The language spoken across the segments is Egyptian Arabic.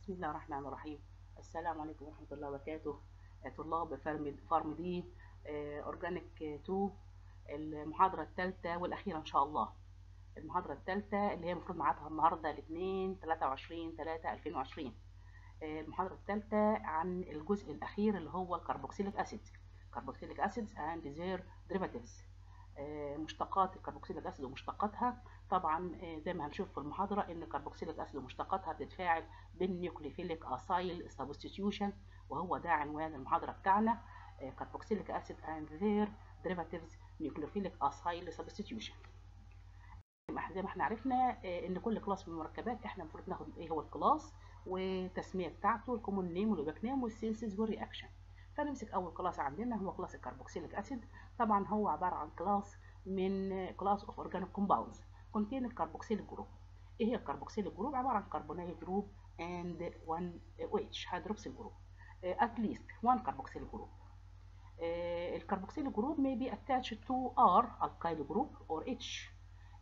بسم الله الرحمن الرحيم السلام عليكم ورحمة الله وبركاته طلاب فارم فارم دي أورجانيك 2 المحاضرة الثالثة والأخيرة إن شاء الله المحاضرة الثالثة اللي هي المفروض ميعادها النهاردة الاثنين 23 3 2020 المحاضرة الثالثة عن الجزء الأخير اللي هو الكربوكسيليك أسيد كربوكسيليك أسيدز and their derivatives مشتقات الكربوكسيليك أسيد ومشتقاتها طبعا زي ما هنشوف في المحاضرة إن الكربوكسيليك أسيد ومشتقاتها بتتفاعل بالنيوكليفيليك أسايل سبستيتيوشن وهو ده عنوان المحاضرة بتاعنا كربوكسيليك أسيد and their derivatives nucleophilic acyl substitution زي ما احنا عرفنا ان كل كلاس من المركبات احنا المفروض ناخد ايه هو الكلاس والتسميه بتاعته الكومون نيم والاوباك نيم والسينسز والرياكشن فنمسك اول كلاس عندنا هو كلاس الكربوكسيليك اسيد طبعا هو عباره عن كلاس من كلاس اوف اورجانيك كومباوندز كونتين الكربوكسيليك جروب ايه هي الكربوكسيليك جروب عباره عن كربونيل جروب and one OH هيدروكسيل جروب at least one carboxyl group الكربوكسيل جروب may be attached to R alkyl group or H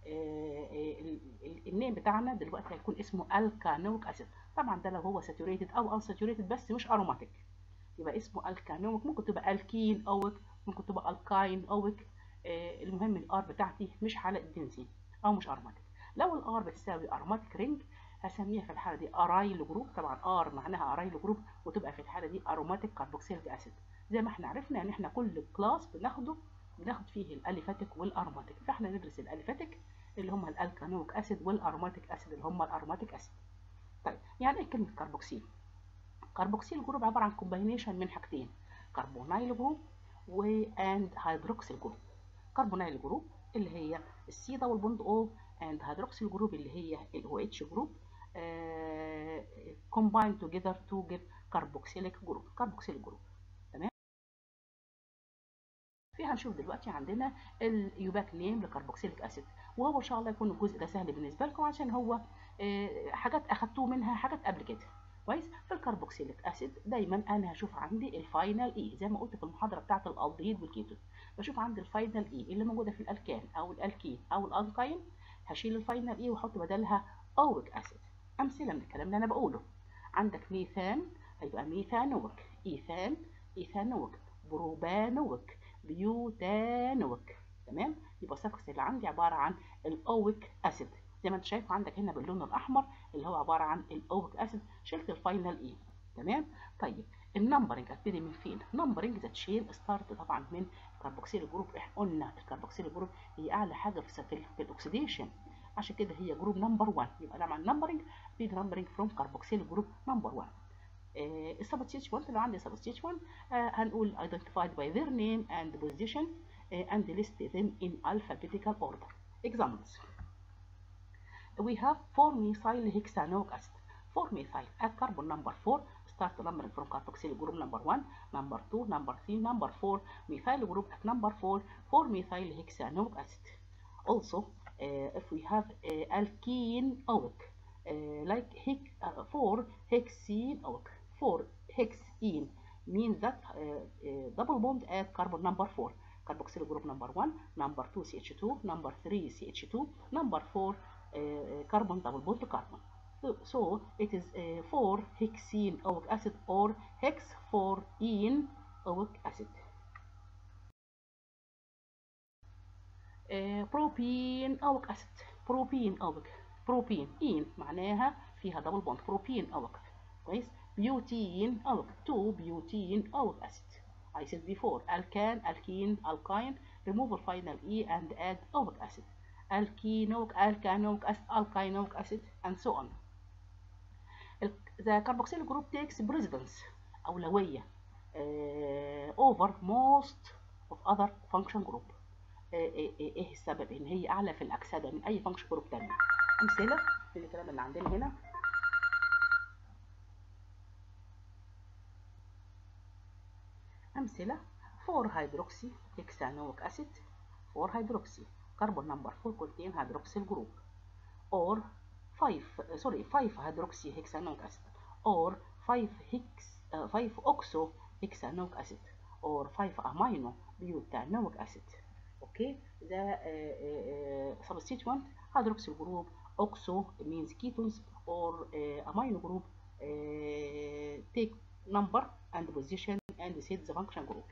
النيم بتاعنا دلوقتي هيكون اسمه الكانويك اسيد طبعا ده لو هو ساتوريتد او انساتوريتد بس مش اروماتيك يبقى اسمه الكانويك ممكن تبقى الكين اوك ممكن تبقى الكاين اوك المهم الار بتاعتي مش حالة بنزين او مش اروماتيك لو الار بتساوي اروماتيك رينج هسميها في الحاله دي ارايل جروب طبعا ار معناها ارايل جروب وتبقى في الحاله دي اروماتيك كربوكسيليك اسيد زي ما احنا عرفنا ان احنا كل كلاس بناخده بناخد فيه الاليفاتيك والاروماتيك فاحنا ندرس الاليفاتيك اللي هم الالكانويك اسيد والاروماتيك اسيد اللي هم الاروماتيك اسيد طيب يعني ايه كلمه كربوكسيل كربوكسيل جروب عباره عن كومباينيشن من حاجتين كربونايل جروب واند هيدروكسيل جروب كربونايل جروب اللي هي السي دبل بوند او اند هيدروكسيل جروب اللي هي الاو اتش جروب combine together to give carboxylic group carboxylic group تمام في هنشوف دلوقتي عندنا اليوباك نيم لكربوكسيليك اسيد وهو ان شاء الله يكون الجزء ده سهل بالنسبه لكم عشان هو حاجات اخدتوه منها حاجات قبل كده كويس في الكربوكسيليك اسيد دايما انا هشوف عندي الفاينل اي زي ما قلت في المحاضره بتاعه الالدهيد والكيتون بشوف عندي الفاينل اي اللي موجوده في الالكان او الالكين او الالكاين هشيل الفاينل اي واحط بدلها اوريك اسيد امثله من الكلام اللي انا بقوله عندك ميثان هيبقى ميثانوك ايثان ايثانوك بروبانوك بيوتانوك تمام يبقى السفكس اللي عندي عباره عن الاويك اسيد زي ما انت شايف عندك هنا باللون الاحمر اللي هو عباره عن الاويك اسيد شلت الفاينل اي تمام طيب النمبرنج ابتدي من فين نمبرنج ذات شيل ستارت طبعا من كربوكسيل جروب احنا قلنا الكربوكسيل جروب هي اعلى حاجه في في الاكسيديشن عشان كده هي جروب نمبر 1 يبقى لما النمبرنج بيجي نمبرنج فروم كربوكسيل جروب نمبر 1 السبستيتيوانت لو عندي سبستيتيوانت هنقول identified by their name and position uh, and list them in alphabetical order examples we have 4 methyl hexanoic acid 4 methyl at carbon number 4 start numbering from carboxyl group number 1 number 2 number 3 number 4 methyl group at number 4 4 methyl hexanoic acid also uh, if we have uh, alkene oic uh, like hex, uh, 4 hexene oic 4 hexene means that uh, uh, double bond at carbon number 4 carboxyl group number 1 number 2 CH2 number 3 CH2 number 4 uh, carbon double bond to carbon so, so it is uh, 4 hexene oic acid or hex 4 ene oic acid بروبين اوك اسيد بروبين اوك بروبين ان معناها فيها دبل بوند بروبين اوك كويس بيوتين اوك 2 بيوتين اوك اسيد I said before alkan alkene alkyne remove the final E and add oic acid alkenoic alkanoic acid alkynoic acid and so on the carboxyl group takes precedence أولوية uh, over most of other function group ايه السبب ان هي اعلى في الاكسده من اي فانكشن جروب تانية امثله من الكلام اللي عندنا هنا امثله 4 hydroxy hexanoic acid 4 hydroxy carbon number 4 contain hydroxyl group or 5 sorry 5 hydroxy hexanoic acid or 5 hex uh, 5 oxo hexanoic acid or 5 amino butanoic acid okay the uh, uh, substituent hydroxyl group oxo means ketones or uh, amino group uh, take number and position and set the function group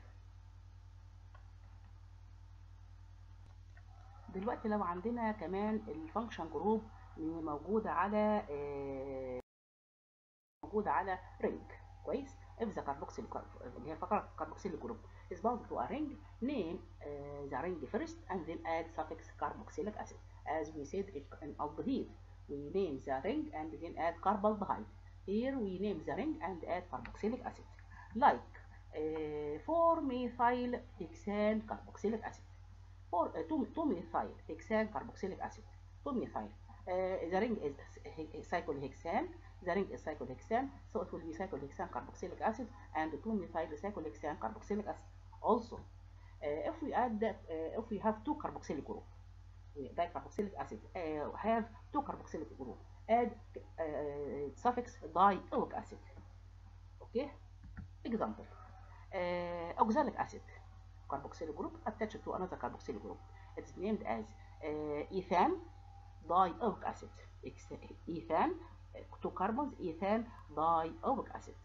دلوقتي لو عندنا كمان الفانكشن جروب موجوده على آه، موجوده على رينج كويس if the carboxyl اللي هي فقره carboxyl group is bound to a ring name uh, the ring first and then add suffix carboxylic acid as we said in aldehyde we name the ring and then add carbaldehyde here we name the ring and add carboxylic acid like uh, 4 methyl hexane carboxylic acid for uh, 2 methyl hexane carboxylic acid 2 methyl uh, the ring is cyclohexane the ring is cyclohexane so it will be cyclohexane carboxylic acid and 2 methyl cyclohexane carboxylic acid also uh, if we add that uh, if we have two carboxylic group dicarboxylic acid uh, have two carboxylic group add uh, suffix dioic acid okay example uh, oxalic acid carboxylic group attached to another carboxylic group it is named as uh, ethane dioic acid ethane two carbons ethane dioic acid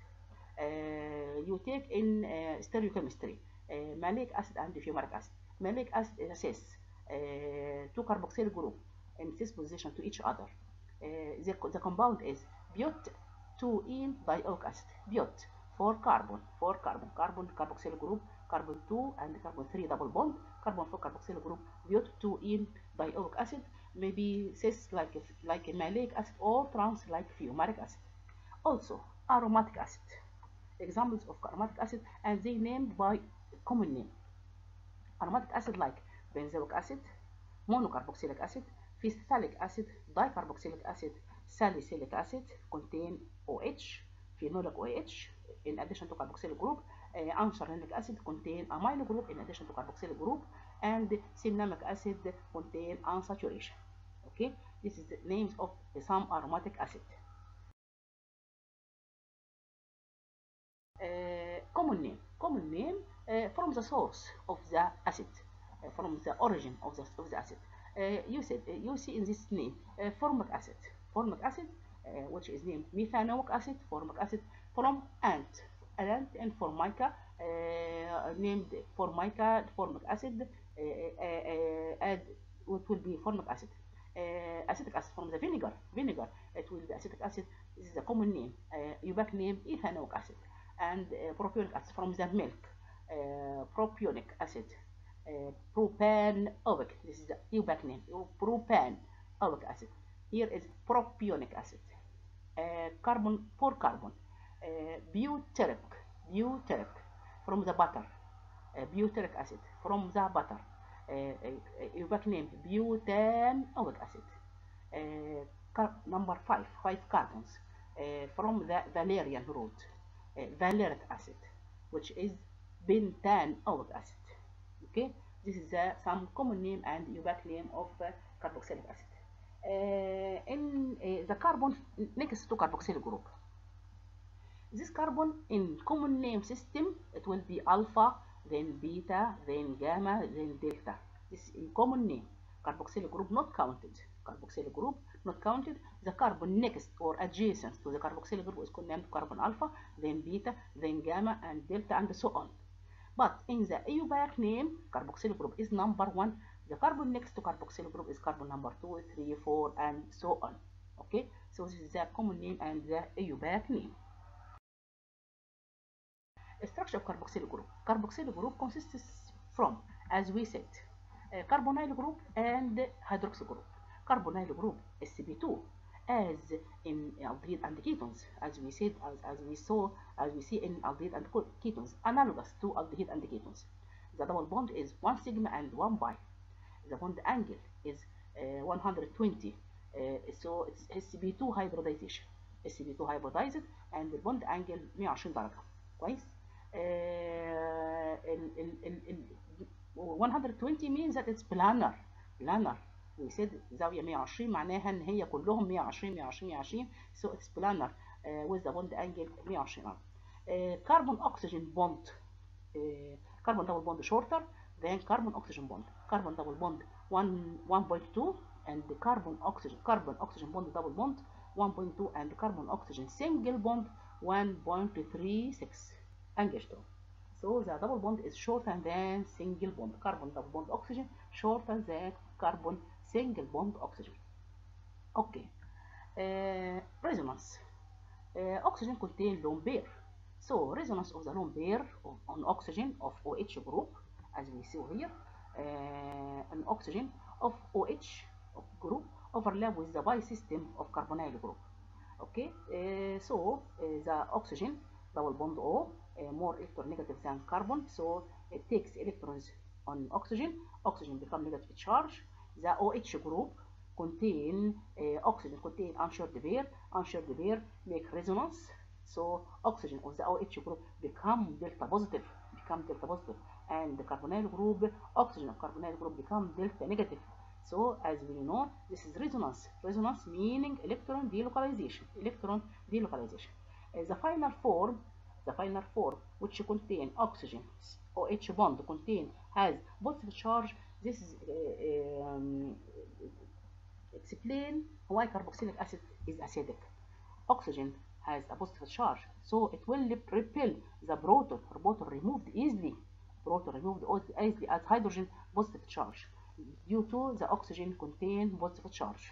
uh, you take in uh, stereochemistry uh, malic acid and fumaric acid malic acid is a cis uh, two carboxyl group in cis position to each other uh, the, the compound is but 2 in dioic acid but four carbon four carbon carbon carboxyl group carbon 2 and carbon 3 double bond carbon 4 carboxyl group but 2 in dioic acid maybe cis like like a malic acid or trans like fumaric acid also aromatic acid examples of aromatic acid and they named by common name aromatic acid like benzoic acid monocarboxylic acid phthalic acid dicarboxylic acid salicylic acid contain OH phenolic OH in addition to carboxylic group uh, anthranilic acid contain amino group in addition to carboxylic group and cinnamic acid contain unsaturation okay this is the names of some aromatic acid uh, common name common name uh, from the source of the acid uh, from the origin of the, of the acid uh, you said uh, you see in this name uh, formic acid formic acid uh, which is named methanoic acid formic acid from ant ant and formica uh, named formica formic acid uh, uh, uh, add what will be formic acid uh, acetic acid from the vinegar vinegar it will be acetic acid this is a common name uh, UBAC name ethanoic acid and uh, propionic acid from the milk uh, propionic acid uh, propanoic this is the UBAC name propanoic acid here is propionic acid uh, carbon four carbon uh, butyric butyric from the butter uh, butyric acid from the butter uh, uh, UBAC name butanoic acid uh, car number five five carbons uh, from the Valerian root uh, valeric acid which is bentanoic acid okay this is uh, some common name and UBAC name of uh, carboxylic acid uh, in uh, the carbon next to carboxyl group this carbon in common name system it will be alpha then beta then gamma then delta this is in common name carboxyl group not counted carboxyl group not counted the carbon next or adjacent to the carboxyl group is called named carbon alpha then beta then gamma and delta and so on but in the EUBAC name carboxyl group is number one the carbon next to carboxyl group is carbon number 2 3 4 and so on okay so this is the common name and the EUBAC name structure of carboxyl group carboxyl group consists from as we said uh, carbonyl group and hydroxy group carbonyl group sp2 as in aldehyde and ketones as we said as, as we saw as we see in aldehyde and ketones analogous to aldehyde and ketones the double bond is one sigma and one pi the bond angle is uh, 120 uh, so it's sp2 hybridization sp2 hybridized and the bond angle 120 درجه كويس uh, ال, ال, ال, ال 120 means that it's planar planar we said زاوية 120 معناها ان هي كلهم 120 120 120 so it's planar uh, with the bond angle 120 uh, carbon oxygen bond uh, carbon double bond shorter than carbon oxygen bond carbon double bond 1 1.2 and the carbon oxygen carbon oxygen bond double bond 1.2 and carbon oxygen single bond 1.36 angstrom so the double bond is shorter than single bond carbon double bond oxygen shorter than carbon single bond oxygen okay uh, resonance uh, oxygen contain lone pair so resonance of the lone pair of, on oxygen of OH group as we see here uh, an oxygen of OH of group overlap with the pi system of carbonyl group okay uh, so uh, the oxygen double bond O uh, more electronegative than carbon so it takes electrons on oxygen oxygen become negative charge the OH group contain uh, oxygen contain unshared pair unshared pair make resonance so oxygen of the OH group become delta positive become delta positive and the carbonyl group oxygen of carbonyl group become delta negative so as we know this is resonance resonance meaning electron delocalization electron delocalization uh, the final form the final form which contain oxygen OH bond contain has positive charge this is uh, um, explain why carboxylic acid is acidic oxygen has a positive charge so it will repel the proton proton removed easily proton removed easily as hydrogen positive charge due to the oxygen contain positive charge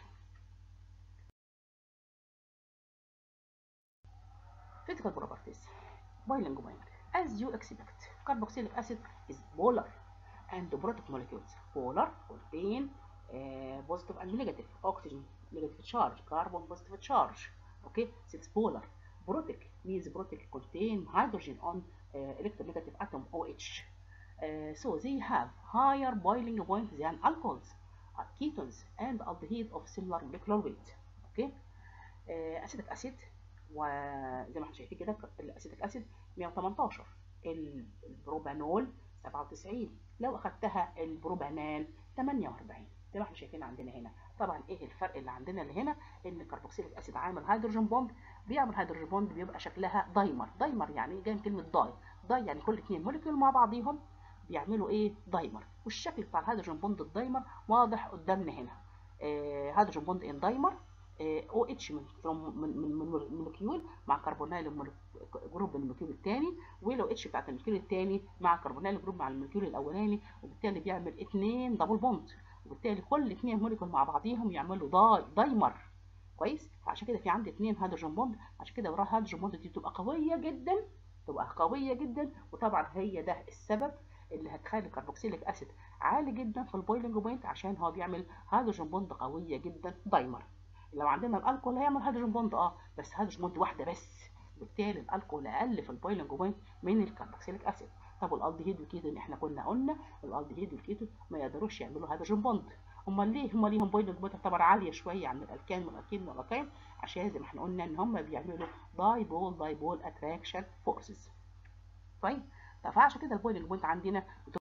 physical properties boiling point as you expect carboxylic acid is polar and protic molecules polar contain uh, positive and negative oxygen negative charge carbon positive charge okay so it's polar protic means protic contain hydrogen on uh, electronegative atom OH uh, so they have higher boiling point than alcohols uh, ketones and aldehyde of similar molecular weight okay uh, acetic acid وزي ما احنا شايفين كده الاسيتيك اسيد 118 البروبانول 97 لو اخدتها البروبانال 48 زي ما احنا شايفين عندنا هنا طبعا ايه الفرق اللي عندنا اللي هنا ان الكربوكسيليك اسيد عامل هيدروجين بوند بيعمل هيدروجين بوند بيبقى شكلها دايمر دايمر يعني جاي من كلمه داي داي يعني كل اثنين موليكيول مع بعضيهم بيعملوا ايه دايمر والشكل بتاع الهيدروجين بوند الدايمر واضح قدامنا هنا آه هيدروجين بوند ان دايمر او اتش من من من من مولكيول مع كربونيل جروب من المولكيول الثاني ولو اتش بتاعت المولكيول الثاني مع كربونيل جروب مع المولكيول الاولاني وبالتالي بيعمل اثنين دبل بوند وبالتالي كل اثنين مولكيول مع بعضيهم يعملوا داي دايمر كويس فعشان كده في عندي اثنين هيدروجين بوند عشان كده وراها هيدروجين بوند دي تبقى قويه جدا تبقى قويه جدا وطبعا هي ده السبب اللي هتخلي الكربوكسيليك اسيد عالي جدا في البويلنج بوينت عشان هو بيعمل هيدروجين بوند قويه جدا دايمر لو عندنا الالكول هيعمل هيدروجين بوند اه بس هيدروجين بوند واحده بس بالتالي الالكول اقل في البويلنج بوينت من الكربوكسيليك اسيد طب والالدهيد والكيتون احنا كنا قلنا الالدهيد والكيتون ما يقدروش يعملوا هيدروجين بوند امال ليه هم ليهم بويلنج بوينت تعتبر عاليه شويه عن الالكان والالكين والالكين عشان زي ما احنا قلنا ان هم بيعملوا داي بول داي بول اتراكشن فورسز طيب فعشان كده البويلنج بوينت عندنا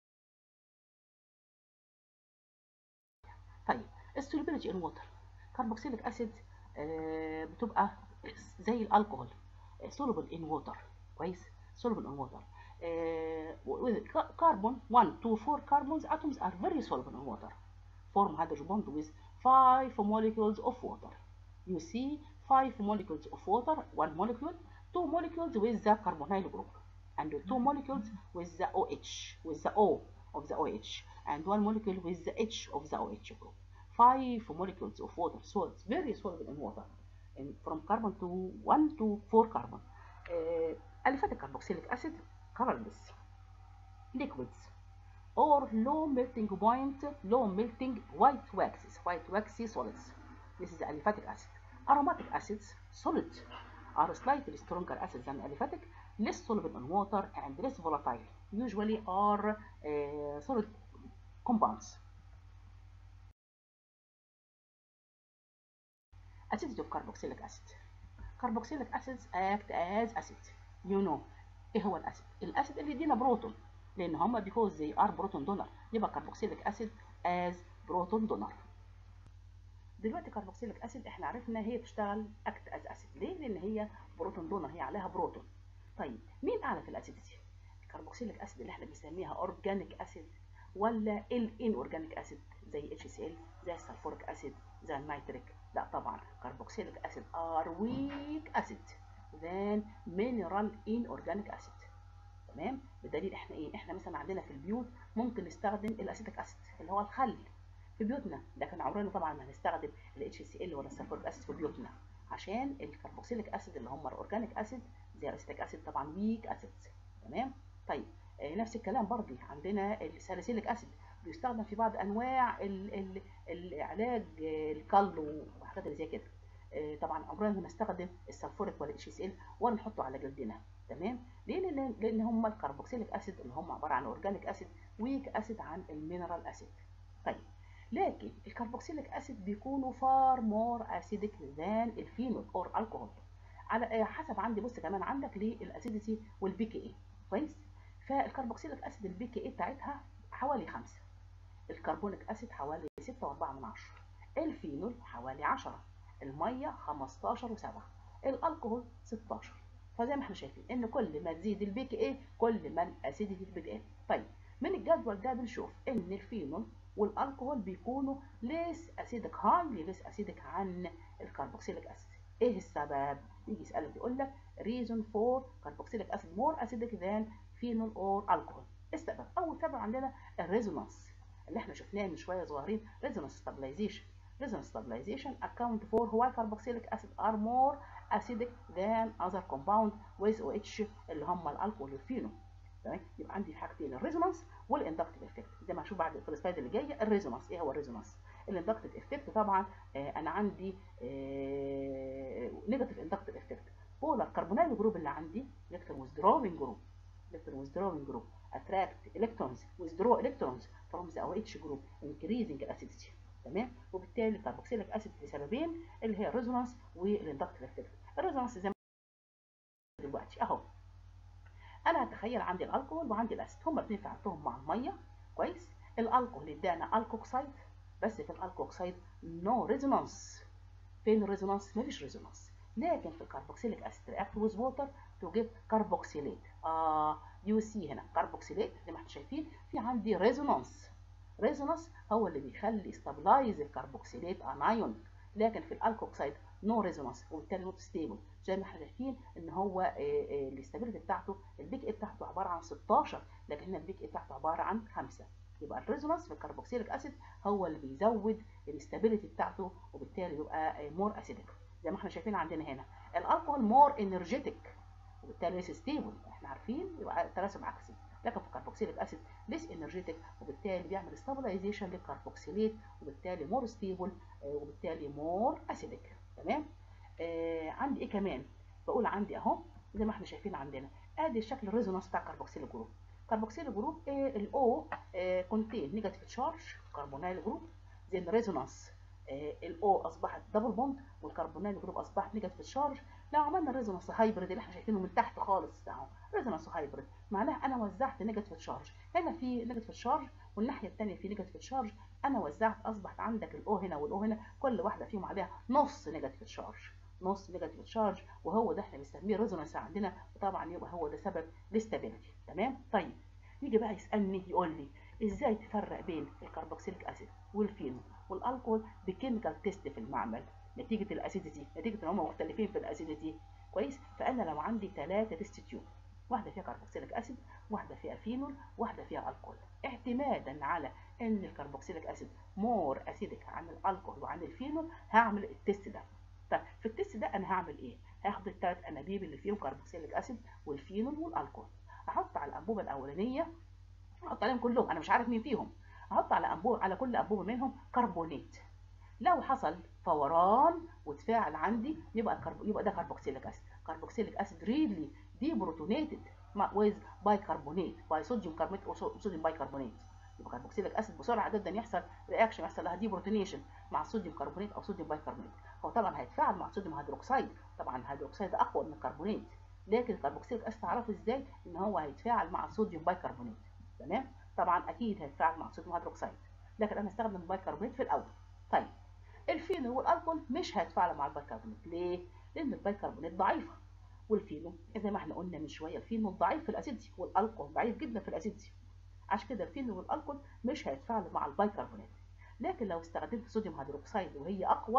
طيب السوليبيليتي ان ووتر كربوكسيليك اسيد آه بتبقى زي الكحول soluble in water كويس soluble in water آه carbon 1 2 4 carbons atoms are very soluble in water form hydrogen bond with 5 molecules of water you see 5 molecules of water one molecule 2 molecules with the carbonyl group and 2 molecules with the OH with the O of the OH and one molecule with the H of the OH group five molecules of water so it's very soluble in water and from carbon to 1 to 4 carbon uh, aliphatic carboxylic acid colorless liquids or low melting point low melting white waxes white waxy solids this is aliphatic acid aromatic acids solid are slightly stronger acids than aliphatic less soluble in water and less volatile usually are uh, solid compounds acidity of carboxylic acid carboxylic acids act as acid you know ايه هو الاسيد الاسيد اللي يدينا بروتون لان هما because they are proton donor يبقى carboxylic acid as proton donor دلوقتي كاربوكسيليك اسيد احنا عرفنا هي بتشتغل اكت از اسيد ليه لان هي بروتون دونر هي عليها بروتون طيب مين اعلى في الاسيديتي الكربوكسيليك اسيد اللي احنا بنسميها اورجانيك اسيد ولا الان اورجانيك اسيد زي اتش سي ال زي السلفوريك اسيد زي النيتريك لا طبعا كربوكسيليك اسيد ار ويك اسيد than mineral inorganic acid تمام بدليل احنا ايه احنا مثلا عندنا في البيوت ممكن نستخدم الاسيتيك اسيد اللي هو الخل في بيوتنا لكن عمرنا طبعا ما هنستخدم ال HCl ولا السلفوريك اسيد في بيوتنا عشان الكربوكسيليك اسيد اللي هم الاورجانيك اسيد زي الاسيتيك اسيد طبعا ويك اسيد تمام طيب آه نفس الكلام برضه عندنا الساليسيليك اسيد بيستخدم في بعض انواع ال ال العلاج الكل وحاجات اللي زي كده آه طبعا عمرنا ما نستخدم السلفوريك ولا اتش سي ال ولا نحطه على جلدنا تمام ليه لان لان هم الكربوكسيليك اسيد اللي هم عباره عن اورجانيك اسيد ويك اسيد عن المينرال اسيد طيب لكن الكربوكسيليك اسيد بيكونوا فار مور اسيدك ذان الفينول اور الكحول على حسب عندي بص كمان عندك للاسيديتي والبي كي اي كويس فالكربوكسيليك اسيد البي كي اي بتاعتها حوالي 5 الكربونيك اسيد حوالي 6.4 من 10 الفينول حوالي 10 الميه 15 و7 الالكحول 16 فزي ما احنا شايفين ان كل ما تزيد البي كي اي كل ما الاسيديتي بتقل طيب من الجدول ده بنشوف ان الفينول والالكحول بيكونوا ليس اسيدك هايلي ليس اسيدك عن الكربوكسيليك اسيد ايه السبب يجي يسالك يقول لك reason for carboxylic acid more acidic than phenol or alcohol السبب اول سبب عندنا الريزونانس اللي احنا شفناه من شويه صغيرين resonance stabilization resonance stabilization account for why carboxylic acid are more acidic than other compound with OH اللي هم الالكحول والفينول تمام يبقى عندي حاجتين الريزونانس والاندكتيف افكت زي ما هنشوف بعد في السلايد اللي جايه الريزونانس ايه هو الريزونانس الاندكتيف افكت طبعا آه انا عندي نيجاتيف اندكتيف افكت بولار كربونيل جروب اللي عندي الكترون ويزدروينج جروب الكترون ويزدروينج جروب attract electrons withdraw electrons from the OH group increasing acidity تمام وبالتالي الكربوكسيليك اسيد لسببين اللي هي الريزونانس والاندكتيف افكت الريزونانس زي ما دلوقتي اهو انا هتخيل عندي الالكوهول وعندي الاسيد هما الاثنين فعلتهم مع الميه كويس الالكوهول ادانا الكوكسايد بس في الالكوكسايد نو ريزونانس فين الريزونانس مفيش ريزونانس لكن في الكربوكسيليك اسيد رياكت ويز ووتر تو جيب كربوكسيليت اه يو سي هنا كربوكسيليت زي ما احنا شايفين في عندي ريزونانس ريزونانس هو اللي بيخلي ستابلايز الكربوكسيليت انايون لكن في الالكوكسايد نو ريزونانس وبالتالي نوت ستيبل زي ما احنا شايفين ان هو الاستابيليتي بتاعته البيك اي بتاعته عباره عن 16 لكن هنا البيك اي بتاعته عباره عن 5 يبقى الريزونانس في الكربوكسيليك اسيد هو اللي بيزود الاستابيليتي بتاعته وبالتالي بيبقى مور اسيدك زي ما احنا شايفين عندنا هنا الالكحول مور انرجيتك وبالتالي ليس ستيبل احنا عارفين يبقى تناسب عكسي لكن في الكربوكسيليك اسيد ليس انرجيتك وبالتالي بيعمل ستابلايزيشن للكربوكسيليت وبالتالي مور ستيبل وبالتالي مور اسيدك تمام آه عندي ايه كمان بقول عندي اهو زي ما احنا شايفين عندنا ادي الشكل الريزونانس بتاع الكربوكسيل جروب كربوكسيل جروب آه الاو آه كونتين نيجاتيف تشارج كربونايل جروب زي الريزونانس الاو اصبحت دبل بوند والكربونايل جروب اصبحت نيجاتيف تشارج لو عملنا ريزونانس هايبريد اللي احنا شايفينه من تحت خالص اهو ريزونانس هايبريد معناها انا وزعت نيجاتيف تشارج هنا في نيجاتيف تشارج والناحيه الثانيه في نيجاتيف تشارج انا وزعت اصبحت عندك الاو هنا والاو هنا كل واحده فيهم عليها نص نيجاتيف تشارج نص نيجاتيف تشارج وهو ده احنا بنسميه ريزونانس عندنا وطبعا يبقى هو ده سبب الاستابيليتي تمام طيب يجي بقى يسالني يقول لي ازاي تفرق بين الكربوكسيليك اسيد والفينول والالكول بكيميكال تيست في المعمل نتيجه الاسيديتي نتيجه ان هم مختلفين في الاسيديتي كويس فانا لو عندي ثلاثه تيست تيوب واحده فيها كربوكسيليك اسيد واحده فيها فينول واحده فيها الكول اعتمادا على ان الكربوكسيليك اسيد مور اسيدك عن الالكول وعن الفينول هعمل التيست ده طيب في التيست ده انا هعمل ايه هاخد الثلاث انابيب اللي فيهم كربوكسيليك اسيد والفينول والالكول احط على الانبوبه الاولانيه احط عليهم كلهم انا مش عارف مين فيهم احط على انبوبه على كل انبوبه منهم كربونات لو حصل فوران وتفاعل عندي يبقى الكرب... يبقى ده كربوكسيليك اسيد كربوكسيليك اسيد ريدلي دي بروتونيتد with بايكربونات باي صوديوم كربونات او صوديوم بايكربونات يبقى كربوكسيليك اسيد بسرعه جدا يحصل رياكشن يحصل لها دي بروتونيشن مع الصوديوم كربونات او صوديوم بايكربونات هو طبعا هيتفاعل مع الصوديوم هيدروكسيد طبعا الهيدروكسيد اقوى من الكربونات لكن الكربوكسيليك اسيد تعرفه ازاي ان هو هيتفاعل مع الصوديوم بايكربونات تمام طبعا اكيد هيتفاعل مع الصوديوم هيدروكسيد لكن انا استخدم البايكربونات في الاول طيب الفينول والالكول مش هيتفاعلوا مع البايكربونات ليه لان البايكربونات ضعيفه والفينول زي ما احنا قلنا من شويه الفينول ضعيف في الاسيديتي والالكول ضعيف جدا في الاسيديتي عشان كده الفينول والالكول مش هيتفاعلوا مع البايكربونات لكن لو استخدمت صوديوم هيدروكسيد وهي اقوى في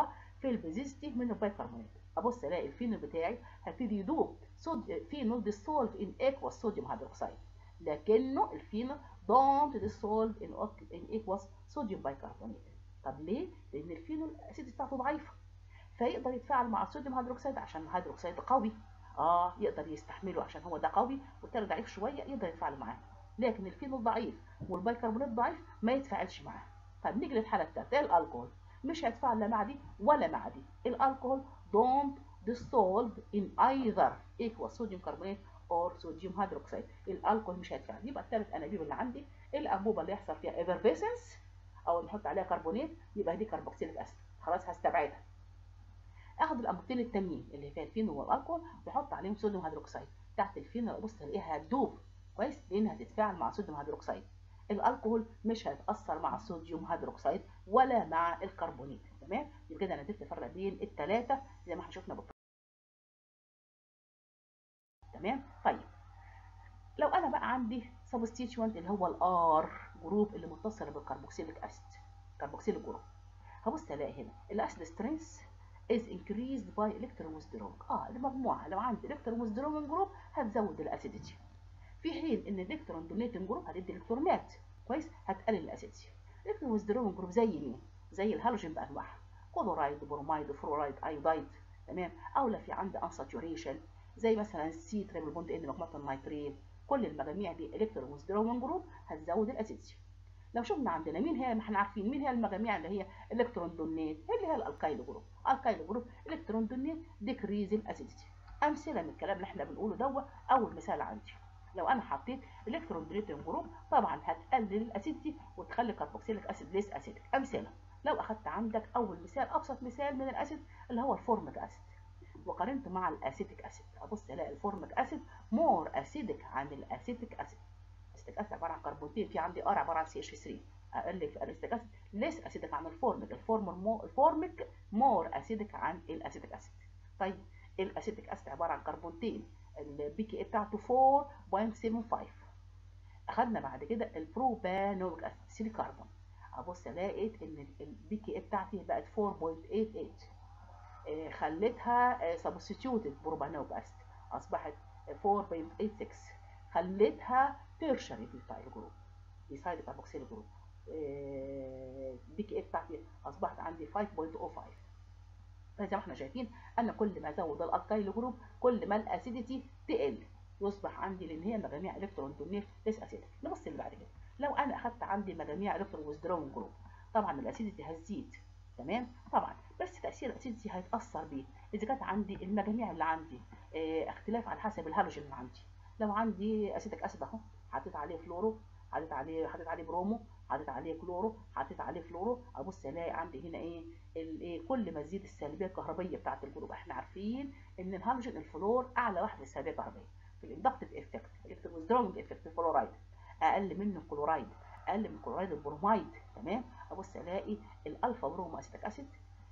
في البيزيستي من البيكربونات ابص الاقي الفينول بتاعي هيبتدي يدوب صود فينول ديسولف ان اكوا صوديوم هيدروكسيد لكنه الفينول دونت ديسولف ان ان اكوا صوديوم بايكربونات طب ليه لان الفينول الاسيد بتاعته ضعيفه فيقدر يتفاعل مع الصوديوم هيدروكسيد عشان الهيدروكسيد قوي اه يقدر يستحمله عشان هو ده قوي والتاني ضعيف شويه يقدر يتفاعل معاه لكن الفينول ضعيف والبيكربونات ضعيف ما يتفاعلش معاه طب نيجي للحاله الثالثه الالكول مش هيتفاعل لا مع دي ولا مع دي الالكول don't dissolve in either aqueous sodium carbonate or sodium hydroxide الالكول مش هيتفاعل يبقى الثلاث انابيب اللي عندي الانبوبه اللي يحصل فيها effervescence او نحط عليها كربونات يبقى دي كربوكسيليك اسيد خلاص هستبعدها اخد الانبوبتين التانيين اللي فيها الفينول والالكول واحط عليهم صوديوم هيدروكسيد تحت الفينول ابص الاقيها هتدوب كويس لانها هتتفاعل مع صوديوم هيدروكسيد الالكول مش هيتاثر مع الصوديوم هيدروكسيد ولا مع الكربونات تمام يبقى كده انا قدرت افرق بين الثلاثه زي ما احنا شفنا بالطبع تمام طيب لو انا بقى عندي سبستيتيوانت اللي هو الار جروب اللي متصل بالكربوكسيليك اسيد كربوكسيليك جروب هبص الاقي هنا الاسيد سترينث is increased by electron withdrawing اه المجموعه لو عندي electron withdrawing جروب هتزود الاسيديتي في حين ان الالكترون دونيتنج جروب هتدي الكترونات كويس هتقلل الاسيديتي الالكترون ويزدروينج جروب زي مين زي الهالوجين بانواعها كلورايد برومايد فلورايد ايودايد تمام او لا في عندي انساتوريشن زي مثلا سي تريبل بوند ان مجموعه النيترين كل المجاميع دي الكترون ويزدروينج جروب هتزود الاسيديتي لو شفنا عندنا مين هي ما احنا عارفين مين هي المجاميع اللي هي الكترون دونيت اللي هي الالكايل جروب الكايل جروب الكترون دونيت ديكريز الاسيديتي امثله من الكلام اللي احنا بنقوله دوت اول مثال عندي لو انا حطيت الكترون دونيتنج جروب طبعا هتقلل الاسيديتي وتخلي كربوكسيليك اسيد ليس اسيدك امثله لو اخدت عندك اول مثال ابسط مثال من الاسيد اللي هو الفورميك اسيد وقارنته مع الاسيتيك اسيد ابص الاقي الفورميك اسيد مور اسيدك عن الاسيتيك اسيد الاسيتيك اسيد عباره عن كربونتين في عندي ار عباره عن سي اتش 3 اقل في الاسيتيك اسيد ليس اسيدك عن الفورميك الفورمر مو الفورميك مور اسيدك عن الاسيتيك اسيد طيب الاسيتيك اسيد عباره عن كربونتين البي كي اي بتاعته 4.75 اخدنا بعد كده البروبانويك اسيد 3 كربون ابص لقيت ان البي كي اي بتاعتي بقت 4.88 آه خليتها سبستيوتد بروبانويك اسيد اصبحت 4.86 خليتها تيرشري بيوتايل جروب بيسايد كاربوكسيل جروب البي كي اي بتاعتي اصبحت عندي 5.05 زي ما احنا شايفين انا كل ما ازود الالكايل جروب كل ما الاسيديتي تقل يصبح عندي لان هي مجاميع الكترون دونيت ليس اسيدك نبص اللي بعد كده لو انا اخدت عندي مجاميع الكترون ويزدرون جروب طبعا الاسيديتي هتزيد تمام طبعا بس تاثير الاسيديتي هيتاثر بيه اذا كانت عندي المجاميع اللي عندي اه اختلاف على حسب الهالوجين اللي عندي لو عندي اسيتيك اسيد اهو حطيت عليه فلورو حطيت عليه حطيت عليه برومو حطيت عليه كلورو حطيت عليه فلورو ابص الاقي عندي هنا ايه الايه كل ما تزيد السلبيه الكهربيه بتاعه الجروب احنا عارفين ان الهالوجين الفلور اعلى واحده السلبيه الكهربيه في الاندكتيف افكت الكتروسترونج افكت الفلورايد اقل منه الكلورايد اقل من كلورايد البرومايد تمام ابص الاقي الالفا برومو اسيتيك اسيد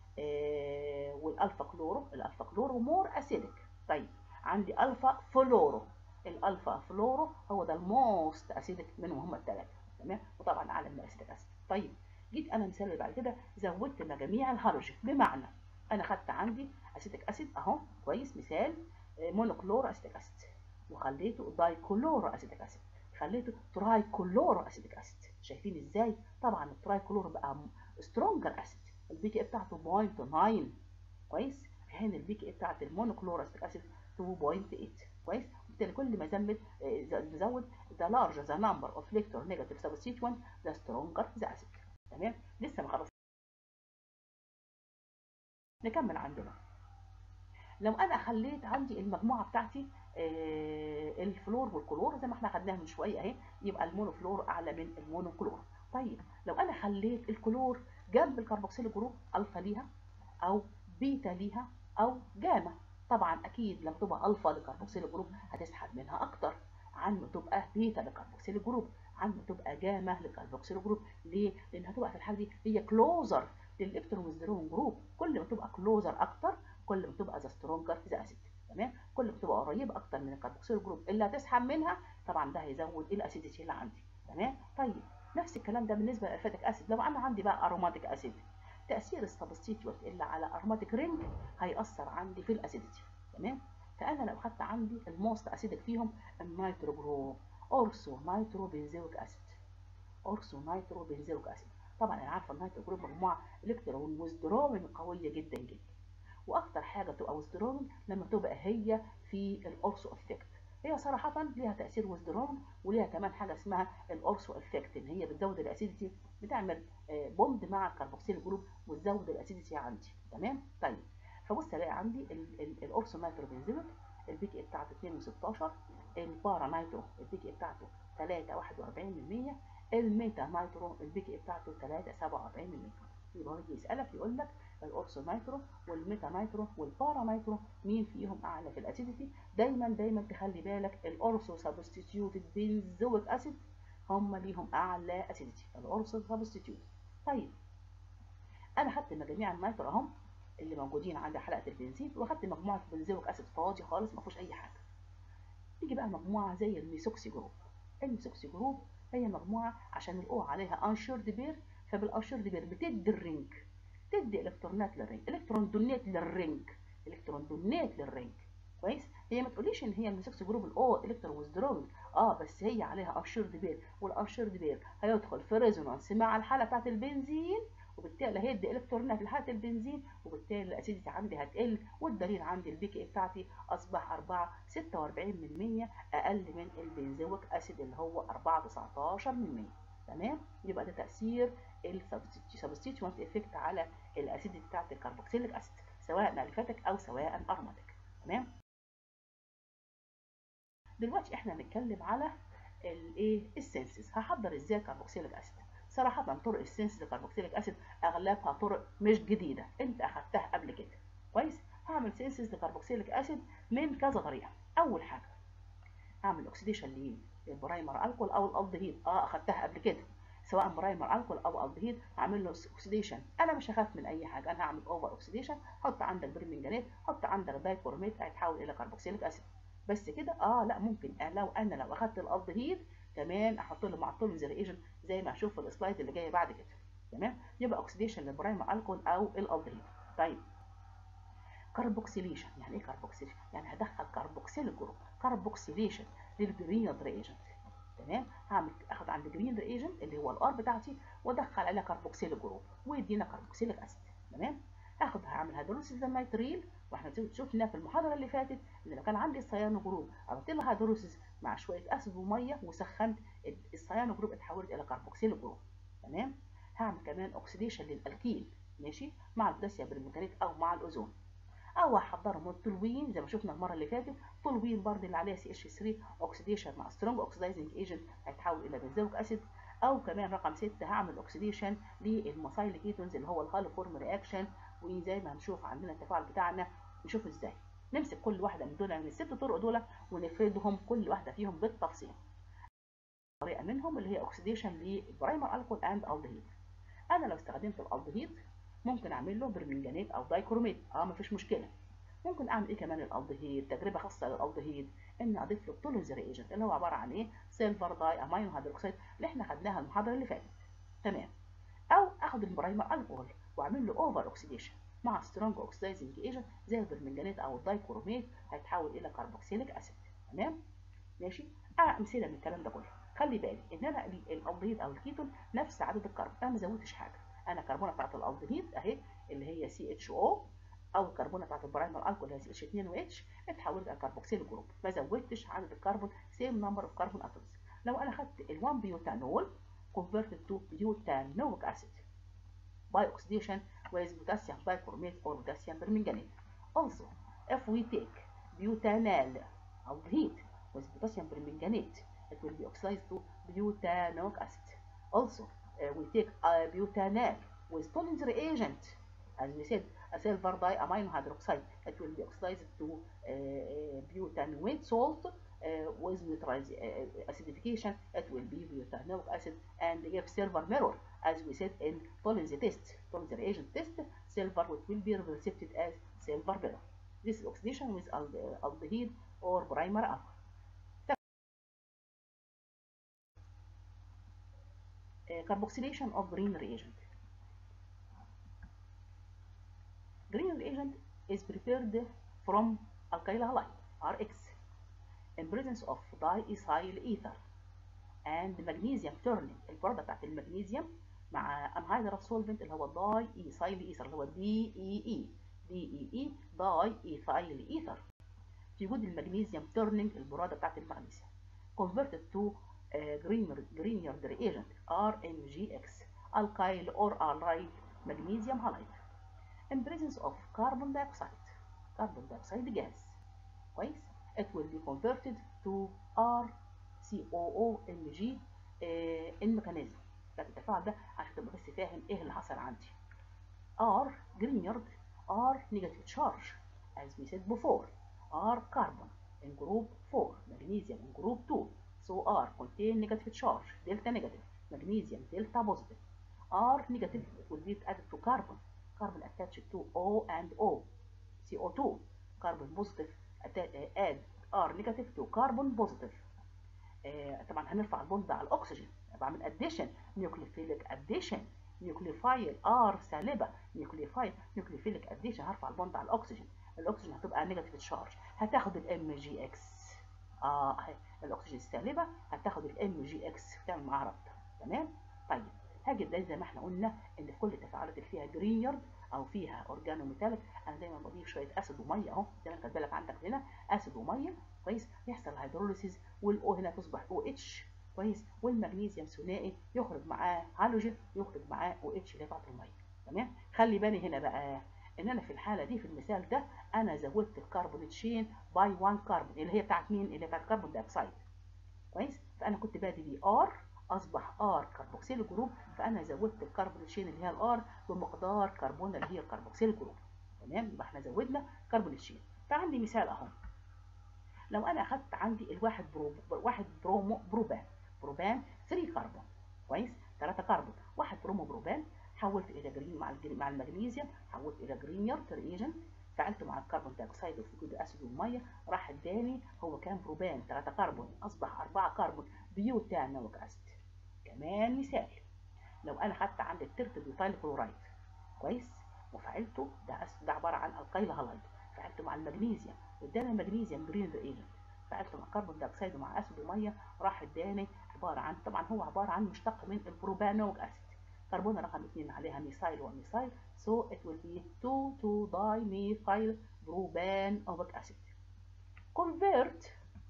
آه والالفا كلورو الالفا كلورو مور اسيدك طيب عندي الفا فلورو الالفا فلورو هو ده الموست اسيدك منهم هم الثلاثه تمام وطبعا اعلى من الاسيتيك اسيد طيب جيت انا مثال اللي بعد كده زودت مجاميع الهالوجين بمعنى انا خدت عندي اسيتيك اسيد اهو كويس مثال مونوكلور اسيتيك اسيد وخليته دايكلورو اسيتيك اسيد خليته ترايكلورو اسيتيك اسيد شايفين ازاي طبعا الترايكلورو بقى سترونجر اسيد البي كي بتاعته 0.9 كويس في حين البي كي بتاعت المونوكلور اسيتيك اسيد 2.8 كويس بالتالي كل ما زمت نزود the larger the number of electron negative substituent the stronger the acid تمام لسه ما خلص نكمل عندنا لو انا خليت عندي المجموعه بتاعتي آه الفلور والكلور زي ما احنا خدناها من شويه اهي يبقى المونوفلور اعلى من المونوكلور طيب لو انا خليت الكلور جنب الكربوكسيل جروب الفا ليها او بيتا ليها او جاما طبعا اكيد لما تبقى الفا لكربوكسيل جروب هتسحب منها اكتر عن ما تبقى بيتا لكربوكسيل جروب عن ما تبقى جاما لكربوكسيل جروب ليه لان هتبقى في الحاله دي هي كلوزر للالكترون ويزدرون جروب كل ما تبقى كلوزر اكتر كل ما تبقى ذا سترونجر ذا اسيد تمام كل ما تبقى قريبه اكتر من الكربوكسيل جروب اللي هتسحب منها طبعا ده هيزود الاسيديتي اللي عندي تمام طيب نفس الكلام ده بالنسبه للفاتيك اسيد لو انا عندي بقى اروماتيك اسيد تاثير السبستيتيوت اللي على اروماتيك رينج هيأثر عندي في الاسيديتي تمام فانا لو خدت عندي الموست اسيدك فيهم النيترو جروب اورسو نيترو بنزويك اسيد اورسو نيترو بنزويك اسيد طبعا انا عارفه النيترو جروب مجموعه الكترون ويزدرومين قويه جدا جدا واكتر حاجه تبقى ويزدرومين لما تبقى هي في الاورسو افكت هي صراحة ليها تأثير ويزدروم وليها كمان حاجة اسمها الأورسو افكت إن هي بتزود الأسيديتي بتعمل بوند مع الكربوكسيل جروب وتزود الأسيديتي عندي تمام؟ طيب فبص ألاقي عندي الأورسو نيترو بنزيمك البي كي بتاعته 2 و16 البارا نيترو البي كي بتاعته 3 41% الميتا نيترو البي كي بتاعته 3 47% يبقى يجي يسألك يقول لك الاورسو نيترو والميتا نيترو والبارا نيترو مين فيهم اعلى في الاسيديتي دايما دايما تخلي بالك الاورسو سبستيتيوتد بنزويك اسيد هم ليهم اعلى اسيديتي الاورسو سبستيتيوت طيب انا خدت مجاميع النيترو اهم اللي موجودين عند حلقه البنزين واخدت مجموعه بنزويك اسيد فاضي خالص ما فيهوش اي حاجه يجي بقى مجموعه زي الميثوكسي جروب الميثوكسي جروب هي مجموعه عشان الاو عليها انشورد بير فبالانشورد بير بتدي الرينج تدي الكترونات للرينج الكترون دونيت للرينج الكترون دونيت للرينج كويس هي ما تقوليش ان هي الميثوكسي جروب الاو الكترون ويزدروينج اه بس هي عليها انشورد بير والانشورد بير هيدخل في ريزونانس مع الحاله بتاعت البنزين وبالتالي هيدي الكترونات لحاله البنزين وبالتالي الاسيديتي عندي هتقل والدليل عندي البي كي بتاعتي اصبح 4 46% اقل من البنزويك اسيد اللي هو 4 19% تمام يبقى ده تاثير السبستيتيوانت افكت على الاسيديتي بتاعت الكربوكسيليك اسيد سواء اليفاتيك او سواء ارماتيك تمام دلوقتي احنا هنتكلم على الايه السنسز هحضر ازاي الكربوكسيليك اسيد صراحه طرق السنسز للكربوكسيليك اسيد اغلبها طرق مش جديده انت اخدتها قبل كده كويس هعمل سنسز للكربوكسيليك اسيد من كذا طريقه اول حاجه هعمل اوكسيديشن للبرايمر الكول او الالدهيد اه اخدتها قبل كده سواء برايمر الكول او الدهيد هعمل له اوكسيديشن انا مش هخاف من اي حاجه انا هعمل اوفر اوكسيديشن حط عندك برمنجانات حط عندك دايكورميت هيتحول الى كربوكسيليك اسيد بس كده اه لا ممكن آه لو انا لو اخدت الالدهيد كمان احط له مع زي ريجن زي ما هشوف في السلايد اللي جايه بعد كده تمام يبقى اوكسيديشن للبرايمر الكول او الالدهيد طيب كربوكسيليشن يعني ايه كربوكسيليشن يعني هدخل كربوكسيل جروب كربوكسيليشن للجرين ريجنت تمام هعمل اخد عند جرين ريجنت اللي هو الار بتاعتي وادخل عليها كربوكسيل جروب ويدينا كربوكسيليك اسيد تمام هاخد هعمل هيدروسيس للنيتريل واحنا شفنا في المحاضره اللي فاتت ان لو كان عندي الصيانو جروب عملت لها هيدروسيس مع شويه اسيد وميه وسخنت الصيانو جروب اتحولت الى كربوكسيل جروب تمام هعمل كمان اوكسيديشن للالكيل ماشي مع البوتاسيوم بالميكانيك او مع الاوزون او هحضرهم التولوين زي ما شفنا المره اللي فاتت تولوين برضه اللي عليها سي اتش 3 اوكسيديشن مع سترونج اوكسيدايزنج ايجنت هيتحول الى بنزويك اسيد او كمان رقم 6 هعمل اوكسيديشن للمسايل كيتونز اللي هو الهالوفورم رياكشن وزي ما هنشوف عندنا التفاعل بتاعنا نشوف ازاي نمسك كل واحده من دول من الست طرق دول ونفردهم كل واحده فيهم بالتفصيل طريقه منهم اللي هي اوكسيديشن للبرايمر الكول اند الدهيد انا لو استخدمت الالدهيد ممكن اعمل له برمنجانات او دايكروميت اه مفيش مشكله ممكن اعمل ايه كمان الالدهيد تجربه خاصه للالدهيد ان اضيف له التولوز ريجنت اللي هو عباره عن ايه سيلفر داي امينو هيدروكسيد اللي احنا خدناها المحاضره اللي فاتت تمام او اخد البرايمر الكحول واعمل له اوفر اوكسيديشن مع سترونج اوكسيدايزنج ايجنت زي البرمنجانات او الدايكروميت هيتحول الى كربوكسيليك اسيد تمام ماشي اه امثله من الكلام ده كله خلي بالي ان انا الالدهيد او الكيتون نفس عدد الكربون انا ما زودتش حاجه انا الكربونه بتاعت الالدهيد اهي اللي هي سي اتش او او الكربونه بتاعت البرايمر الكول اللي هي سي اتش 2 و اتش اتحولت الى كربوكسيل جروب ما زودتش عدد الكربون سيم نمبر اوف كربون اتومز لو انا خدت ال1 بيوتانول converted to butanoic acid by oxidation with potassium bicarbonate or potassium permanganate. Also, if we take butanal aldehyde with potassium permanganate, it will be oxidized to butanoic acid. Also, uh, we take uh, butanal with Tollens reagent, as we said, a silver diamino hydroxide, it will be oxidized to uh, butanoate salt uh, with neutralization uh, acidification, it will be butanoic acid and give silver mirror, as we said in Tollens test, Tollens reagent test, silver will be represented as silver mirror. This is oxidation with aldehyde or primer alcohol. carboxylation of green reagent green reagent is prepared from alkyl halide RX in presence of diethyl ether and magnesium turning البرودة بتاعت المغنيسيوم مع anhydrous solvent اللي هو داي ايثايل ايثر اللي هو دي اي اي دي اي اي داي ايثايل ايثر في وجود المغنيسيوم turning البرودة بتاعت المغنيسيوم converted to uh, Grignard reagent RMGX alkyl or allyl magnesium halide in presence of carbon dioxide carbon dioxide gas كويس it will be converted to RCOOMG uh, الميكانيزم بتاعت التفاعل ده عشان تبقى بس فاهم ايه اللي حصل عندي R Grignard R negative charge as we said before R carbon in group 4 magnesium in group 2 so R contain negative charge delta negative magnesium delta positive R negative will be added to carbon carbon attached to O and O CO2 carbon positive add R negative to carbon positive آه طبعا هنرفع البوند على الاكسجين بعمل اديشن نيوكليفيليك اديشن نيوكليفايل ار سالبه نيوكليفايل نيوكليفيليك اديشن هرفع البوند على الاكسجين الاكسجين هتبقى نيجاتيف تشارج هتاخد الام جي اكس اه اهي الاكسجين السالبه هتاخد الام جي اكس تعمل معاها ربط تمام طيب هاجي ده زي ما احنا قلنا ان في كل التفاعلات اللي فيها جرينيارد او فيها اورجانو ميتاليك انا دايما بضيف شويه اسيد وميه اهو زي ما كاتبه لك عندك هنا اسيد وميه كويس يحصل هيدروليسيس والاو هنا تصبح او اتش كويس والمغنيسيوم ثنائي يخرج معاه هالوجين يخرج معاه او اتش اللي هي بتاعت الميه تمام خلي بالي هنا بقى ان انا في الحاله دي في المثال ده انا زودت الكربون تشين باي 1 كربون اللي هي بتاعت مين اللي هي بتاعت كربون دايوكسيد كويس فانا كنت بادي بي ار اصبح ار كربوكسيل جروب فانا زودت الكربون تشين اللي هي الار بمقدار كربون اللي هي الكربوكسيل جروب تمام يبقى احنا زودنا كربون تشين فعندي مثال اهو لو انا اخدت عندي الواحد برو واحد برومو بروبان بروبان 3 كربون كويس 3 كربون واحد برومو بروبان حولت الى جرين مع الجرين مع المغنيسيوم حولت الى جرينيارد ريجنت فعلته مع الكربون دايوكسيد وفي وجود اسيد والميه راح اداني هو كان بروبان 3 كربون اصبح 4 كربون بيوتانويك اسيد كمان مثال لو انا خدت عندي الترت بيوتايل كلورايد كويس وفعلته ده أسيد ده عباره عن القيل هالايد فعلته مع المغنيسيوم واداني المغنيسيوم جرين ريجنت فعلته مع كربون دايوكسيد ومع اسيد وميه راح اداني عباره عن طبعا هو عباره عن مشتق من البروبانويك اسيد كربون رقم 2 عليها ميثايل وميثايل so it will be 2 2 dimethyl propanoic acid convert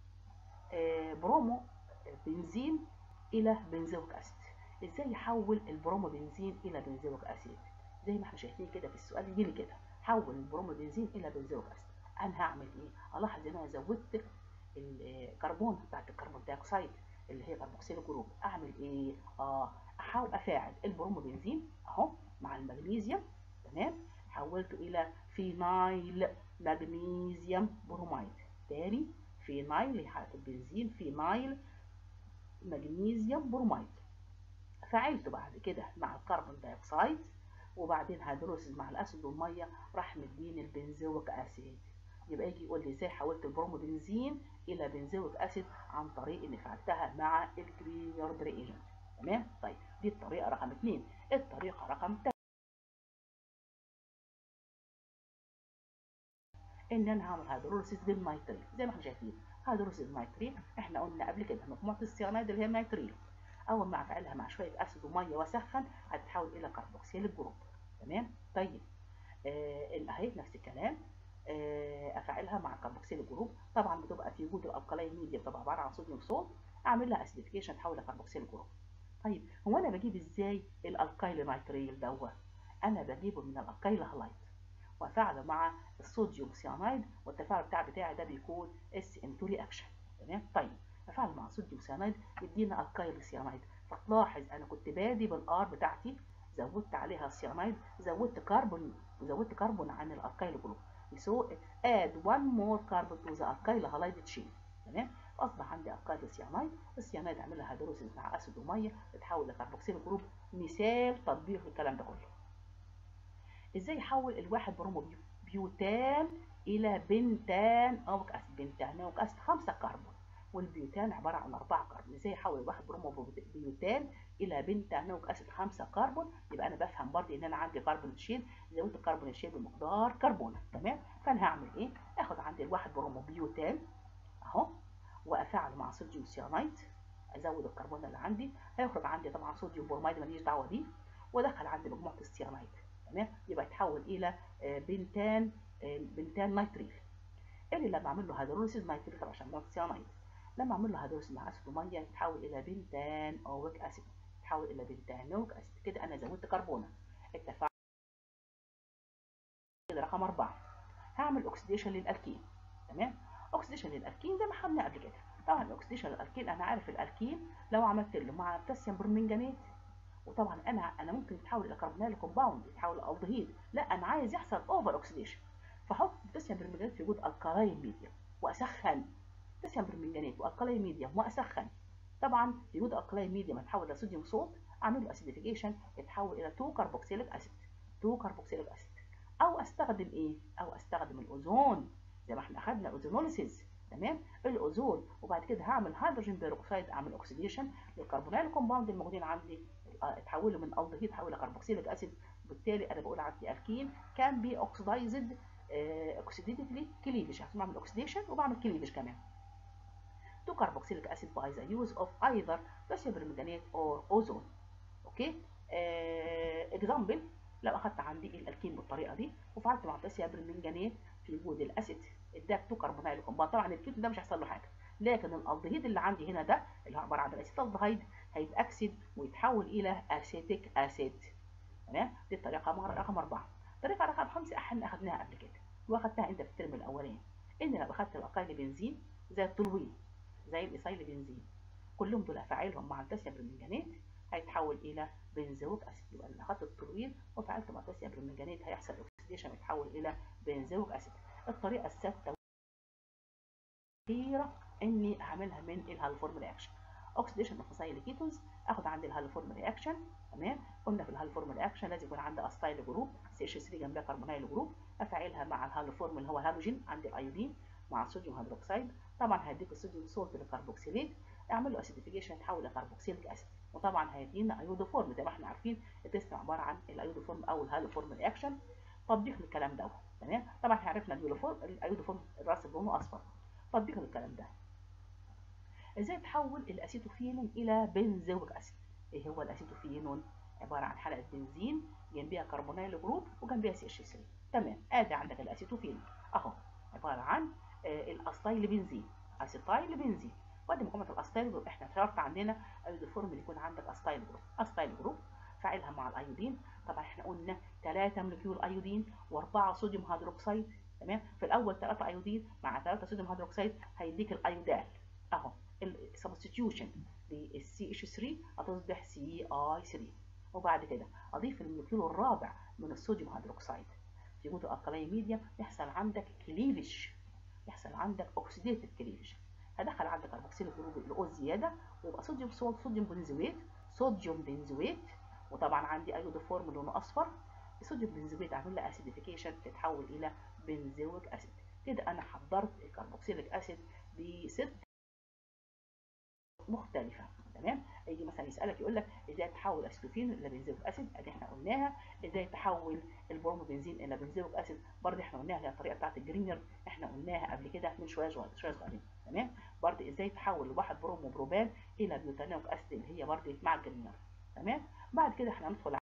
آه برومو بنزين الى بنزويك اسيد ازاي يحول البرومو بنزين الى بنزويك اسيد زي ما احنا شايفين كده في السؤال يجي لي كده حول البرومو بنزين الى بنزويك اسيد انا هعمل ايه الاحظ ان انا زودت الكربون بتاعت الكربون دايوكسيد اللي هي كربوكسيل جروب اعمل ايه اه احاول افاعل البرومو بنزين اهو مع المغنيسيوم تمام حولته الى فينايل مغنيسيوم بروميد تاني فينايل البنزين فينايل مغنيسيوم بروميد فعلته بعد كده مع الكربون دايوكسيد وبعدين هيدروسيس مع الاسيد والميه راح مديني البنزويك اسيد يبقى يجي يقول لي ازاي حولت البرومو بنزين الى بنزويك اسيد عن طريق اني فعلتها مع الجرينيارد ريجنت تمام طيب دي الطريقه رقم 2 الطريقه رقم 3 ان انا هعمل هيدروليسيس بالنيتريل زي ما احنا شايفين هيدروليسيس بالنيتريل احنا قلنا قبل كده مجموعه السيانايد اللي هي النيتريل اول ما افعلها مع شويه اسيد وميه واسخن هتتحول الى كربوكسيل جروب تمام طيب آه اهي نفس الكلام آه افعلها مع كربوكسيل جروب طبعا بتبقى في وجود الالقلاين ميديا بتبقى عباره عن صوديوم صوت اعمل لها اسيديفيكيشن تحولها كربوكسيل جروب طيب هو انا بجيب ازاي الالقايل نيتريل دوت انا بجيبه من الالقايل هالايد وافعله مع الصوديوم سيانايد والتفاعل بتاع بتاعي ده بيكون اس ان 2 رياكشن تمام طيب افعل مع الصوديوم سيانايد يدينا القايل سيانايد فتلاحظ انا كنت بادي بالار بتاعتي زودت عليها السيانايد زودت كربون زودت كربون عن الالقايل جروب so add one more carbon to the alkyl halide chain تمام اصبح عندي القايل سيانايد السيانايد اعملها هيدروسيس مع اسيد وميه تتحول لكربوكسيل جروب مثال تطبيق للكلام ده كله ازاي يحول الواحد برومو بيوتان الى بنتان اوك اسيد بنتانوك اسيد 5 كربون والبيوتان عباره عن اربعه كربون ازاي احول واحد برومو بيوتان الى بنتانويك اسيد 5 كربون يبقى انا بفهم برضه ان انا عندي كربون شيل زودت الكربون شيل بمقدار كربون تمام فانا هعمل ايه اخد عندي الواحد برومو بيوتان اهو وافعله مع صوديوم سيانايد ازود الكربون اللي عندي هيخرج عندي طبعا صوديوم بروميد ماليش دعوه بيه وادخل عندي مجموعه السيانايد تمام يبقى يتحول الى بنتان بنتان نيتريل اللي لما اعمل له هيدروليسيس نيتريل طبعا عشان مجموعه السيانايد لما اعمل له هيدروليسيس مع اسيد وميه يتحول الى بنتان اويك اسيد يتحول الى بنتانويك اسيد كده انا زودت كربونه التفاعل كده رقم أربعة هعمل اوكسيديشن للالكين تمام اوكسيديشن للالكين زي ما خدنا قبل كده طبعا الاكسيديشن للالكين انا عارف الالكين لو عملت له مع بوتاسيوم برمنجانات وطبعا انا انا ممكن يتحول الى كربونيل كومباوند يتحول لالدهيد لا انا عايز يحصل اوفر اوكسيديشن فاحط بوتاسيوم برمنجانات في وجود الكالاين ميديوم واسخن بوتاسيوم برمنجانات والكالاين ميديوم واسخن طبعا في وجود الكالاين ميديوم هتحول لصوديوم صوت اعمل له اسيديفيكيشن يتحول الى 2 كربوكسيليك اسيد 2 كربوكسيليك اسيد او استخدم ايه او استخدم الاوزون زي ما احنا اخدنا اوزونوليسيس تمام الاوزون وبعد كده هعمل هيدروجين بيروكسيد اعمل اوكسيديشن للكربونيل كومباوند الموجودين عندي اتحولوا من الدهيد تحول لكربوكسيليك اسيد بالتالي انا بقول عندي الكين كان بي اوكسيدايزد اوكسيديتيفلي كليفج عشان بعمل اوكسيديشن وبعمل كليفج كمان تو كربوكسيليك اسيد by the use of either potassium permanganate or ozone اوكي اكزامبل لو اخدت عندي الالكين بالطريقه دي وفعلت مع بوتاسيوم برمنجانات في وجود الاسيد اداك تو كربونيل كومباوند طبعا الكيتون ده مش هيحصل له حاجه لكن الالدهيد اللي عندي هنا ده اللي هو عباره عن الاسيتالدهيد هيتاكسد ويتحول الى اسيتيك اسيد تمام دي الطريقه رقم اربعه الطريقه رقم خمسه احنا اخدناها قبل كده واخدتها انت في الترم الاولاني ان لو اخدت الالقايل بنزين زي التولوين زي الايثايل بنزين كلهم دول افاعيلهم مع البوتاسيوم برمنجانات هيتحول الى بنزويك اسيد يبقى اللي اخدت التولوين وفعلت مع البوتاسيوم برمنجانات هيحصل اوكسيديشن يتحول الى بنزويك اسيد الطريقه السادسه الاخيره اني اعملها من الهالفورم رياكشن اوكسيديشن اوف اسايل كيتونز اخد عندي الهالفورم رياكشن تمام قلنا في الهالفورم رياكشن لازم يكون عندي استايل جروب سي اتش 3 جنبها كربونيل جروب افعلها مع الهالفورم اللي هو الهالوجين عندي الايودين مع الصوديوم هيدروكسيد طبعا هيديك الصوديوم سولت للكربوكسيليت اعمل له اسيديفيكيشن يتحول لكربوكسيليك اسيد وطبعا هيدينا ايودوفورم زي ما احنا عارفين التست عباره عن الايودوفورم او الهالوفورم رياكشن تطبيق للكلام دوت تمام طبعا احنا عرفنا الايودوفورم الايودوفورم الراس لونه اصفر تطبيق للكلام ده ازاي تحول الاسيتوفينون الى بنزويك اسيد ايه هو الاسيتوفينون عباره عن حلقه بنزين جنبيها كربونيل جروب وجنبيها سي اتش 3 تمام ادي عندك الاسيتوفينون اهو عباره عن آه الاستايل بنزين اسيتايل بنزين وادي مقاومه الاستايل جروب احنا شرط عندنا ايودوفورم اللي يكون عندك استايل جروب استايل جروب فاعلها مع الايودين طبعا احنا قلنا 3 مولكيول ايودين و4 صوديوم هيدروكسيد تمام في الاول 3 ايودين مع 3 صوديوم هيدروكسيد هيديك الايودال اهو السبستيوشن للسي اتش 3 هتصبح سي اي 3 وبعد كده اضيف المولكيول الرابع من الصوديوم هيدروكسيد في وجود القلايم ميديم يحصل عندك كليفج يحصل عندك اوكسيديتيف كليفج هدخل عندك كربوكسيل جروب الاو زياده ويبقى صوديوم صوت صوديوم بنزويت صوديوم بنزويت وطبعا عندي ايودوفورم لونه اصفر الصوديوم بنزويت اعمل لها اسيديفيكيشن تتحول الى بنزويك اسيد كده انا حضرت الكربوكسيليك اسيد بست مختلفة تمام يجي مثلا يسألك يقول لك ازاي تحول اسيتوفين الى بنزويك اسيد ادي احنا قلناها ازاي تحول البروموبنزين الى بنزويك اسيد برضه احنا قلناها اللي هي الطريقه بتاعت الجرينير احنا قلناها قبل كده من شويه صغير شويه صغيرين تمام برضه ازاي تحول واحد بروموبروبان الى بيوتانويك اسيد اللي هي برضه مع الجرينير تمام بعد كده احنا هندخل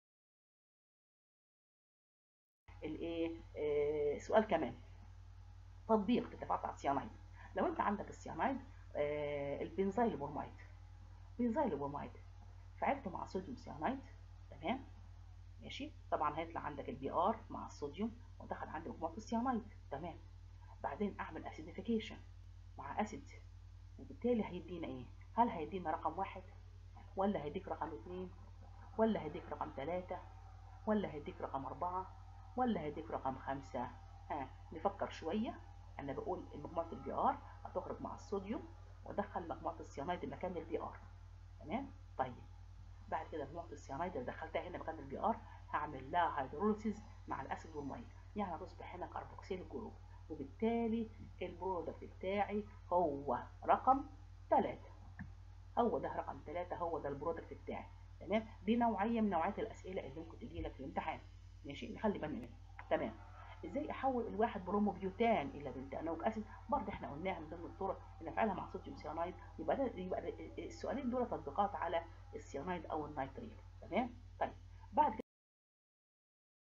الايه آه سؤال كمان تطبيق للتفاعل بتاع السيانايد لو انت عندك السيانايد آه البنزايل برومايد بنزايل برومايد فعلته مع صوديوم سيانايد تمام ماشي طبعا هيطلع عندك البي ار مع الصوديوم ودخل عندي مجموعه السيانايد تمام بعدين اعمل اسيديفيكيشن مع اسيد وبالتالي هيدينا ايه هل هيدينا رقم واحد ولا هيديك رقم اتنين ولا هيديك رقم تلاتة ولا هيديك رقم أربعة ولا هيديك رقم خمسة ها نفكر شوية أنا بقول مجموعة البي ار هتخرج مع الصوديوم وادخل مجموعة السيانايد مكان البي ار تمام طيب بعد كده مجموعة السيانايد اللي دخلتها هنا مكان البي ار هعمل لها هيدروليسيز مع الاسيد والميه يعني هتصبح هنا كربوكسيل جروب وبالتالي البرودكت بتاعي هو رقم 3 هو ده رقم 3 هو ده البرودكت بتاعي تمام دي نوعيه من نوعيات الاسئله اللي ممكن تجي لك في الامتحان ماشي نخلي بالنا منها تمام ازاي احول الواحد برومو بيوتان الى بنتانويك اسيد برضه احنا قلناها من ضمن الطرق ان افعلها مع صوديوم سيانايد يبقى ده يبقى السؤالين دول تطبيقات على السيانايد او النيتريت تمام